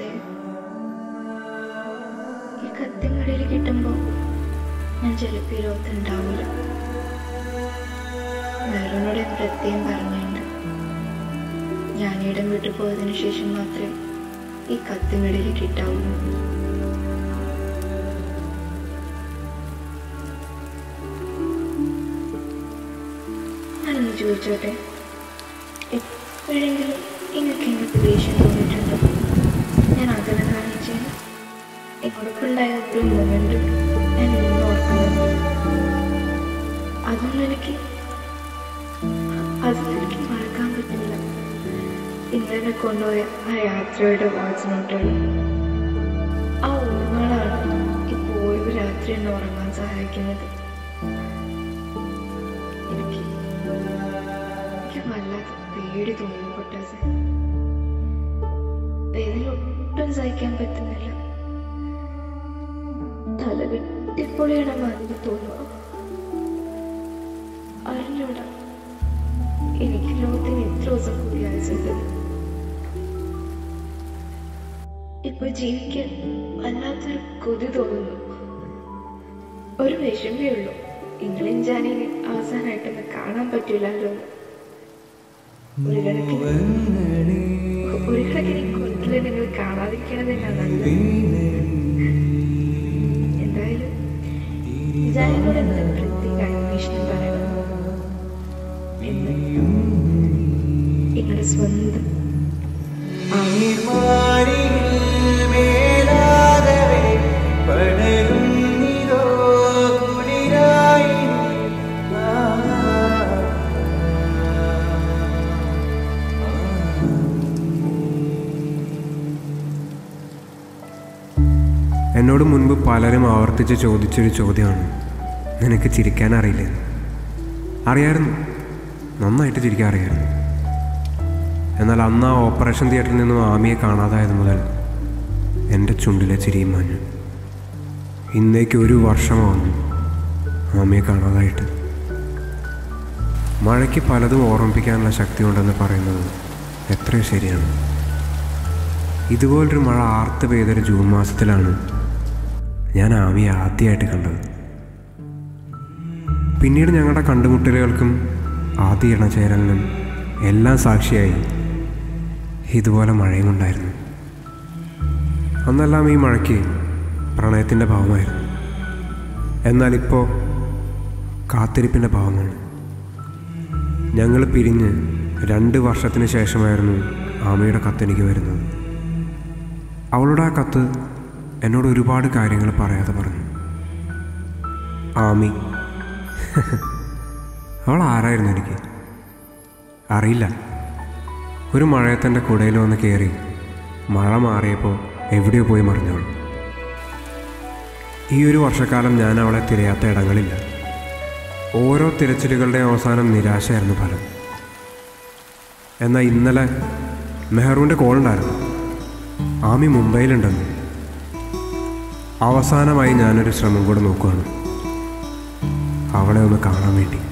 ചോദിച്ചാൽ ഈ കത്തിങ്ങടയിൽ കിട്ടുമ്പോൾ ഞാൻ ചിലപ്പോൾ ഈ ലോകത്ത് ഉണ്ടാവില്ല വേറൊന്നോട് ഞാൻ പ്രത്യേകം പറഞ്ഞിട്ടുണ്ട് ഞാനിടം വിട്ടു പോയതിനു ശേഷം മാത്രമേ ഈ കത്തിങ്ങടയിൽ കിട്ടാവൂ ഞാനൊന്ന് ചോദിച്ചോട്ടെ എപ്പോഴെങ്കിലും നിങ്ങൾക്ക് എനിക്ക് ദേഷ്യം തോന്നിയിട്ടുണ്ടോ ഞാൻ അകലം കാണിച്ചതിന് എന്നോടൊപ്പുണ്ടായ ഒരു മൊമെന്റ് ഞാൻ ഇന്നും ഓർക്കുന്നത് അതൊന്നും എനിക്ക് അതൊന്നും എനിക്ക് മറക്കാൻ പറ്റില്ല ഇന്നലെ കൊണ്ടുപോയ ആ യാത്രയുടെ വാച്ച് നോട്ടുകൾ ആ ഓർമ്മകളാണ് ഇപ്പോൾ ഓരോ രാത്രി എന്നെ ഉറങ്ങാൻ സഹായിക്കുന്നത് എനിക്ക് എനിക്ക് വല്ലാത്ത പേടി തോന്നുന്നു പൊട്ടാസ് വേദന ഒട്ടും സഹിക്കാൻ പറ്റുന്നില്ല തല വെട്ടിപ്പൊളിയുടെ മാതിരി തോന്നുക അറിഞ്ഞൂടാ എനിക്ക് ലോകത്തിന് എത്ര ദിവസം കൂടി ആയുസുണ്ട് ഇപ്പൊ ജീവിക്കാൻ വല്ലാത്തൊരു കൊതി തോന്നുന്നു ഒരു വിഷമേ ഉള്ളൂ ഇങ്ങളെയും ജാനിനെ അവസാനമായിട്ടൊന്ന് കാണാൻ പറ്റൂലല്ലോ ഒരു കണക്കിന് ഒരു കണക്കിന് കൊത്തില് നിങ്ങൾ കാണാതിരിക്കണത് തന്നെയാണ് നല്ലത് എന്തായാലും ജാനിനോട് എന്താ പ്രത്യേക അന്വേഷണം പറയണം എന്ന് നിങ്ങളുടെ സ്വന്തം എന്നോട് മുൻപ് പലരും ആവർത്തിച്ച് ചോദിച്ചൊരു ചോദ്യമാണ് നിനക്ക് ചിരിക്കാൻ അറിയില്ലേ അറിയായിരുന്നു നന്നായിട്ട് ചിരിക്കാൻ അറിയായിരുന്നു എന്നാൽ അന്ന് ആ ഓപ്പറേഷൻ തിയേറ്ററിൽ നിന്നും ആമിയെ കാണാതായത് മുതൽ എൻ്റെ ചുണ്ടിലെ ചിരിയും മാഞ്ഞു ഇന്നേക്ക് ഒരു വർഷമാവുന്നു ആമിയെ കാണാതായിട്ട് മഴയ്ക്ക് പലതും ഓർമ്മിപ്പിക്കാനുള്ള ശക്തി ഉണ്ടെന്ന് പറയുന്നത് എത്രയോ ശരിയാണ് ഇതുപോലൊരു മഴ ആർത്ത് പെയ്തൊരു ജൂൺ മാസത്തിലാണ് ഞാൻ ആമിയെ ആദ്യമായിട്ട് കണ്ടത് പിന്നീട് ഞങ്ങളുടെ കണ്ടുമുട്ടലുകൾക്കും ആദ്യ ഇണചേരലിനും എല്ലാം സാക്ഷിയായി ഇതുപോലെ മഴയും ഉണ്ടായിരുന്നു അന്നെല്ലാം ഈ മഴയ്ക്ക് പ്രണയത്തിൻ്റെ ഭാവമായിരുന്നു എന്നാൽ ഇപ്പോൾ കാത്തിരിപ്പിൻ്റെ ഭാവമാണ് ഞങ്ങൾ പിരിഞ്ഞ് രണ്ട് വർഷത്തിന് ശേഷമായിരുന്നു ആമയുടെ കത്തെനിക്ക് വരുന്നത് അവളുടെ ആ കത്ത് എന്നോട് ഒരുപാട് കാര്യങ്ങൾ പറയാതെ പറഞ്ഞു ആമി അവൾ ആരായിരുന്നു എനിക്ക് അറിയില്ല ഒരു മഴയത്തെൻ്റെ കുടയിൽ വന്ന് കയറി മഴ മാറിയപ്പോൾ എവിടെയോ പോയി മറിഞ്ഞവൾ ഈ ഒരു വർഷക്കാലം ഞാൻ അവളെ തിരയാത്ത ഇടങ്ങളില്ല ഓരോ തിരച്ചിലുകളുടെ അവസാനം നിരാശയായിരുന്നു ഫലം എന്നാൽ ഇന്നലെ മെഹറൂൻ്റെ കോൾ ഉണ്ടായിരുന്നു ആമി മുംബൈയിലുണ്ടെന്ന് അവസാനമായി ഞാനൊരു ശ്രമം കൂടെ നോക്കുകയാണ് അവളെ ഒന്ന് കാണാൻ വേണ്ടി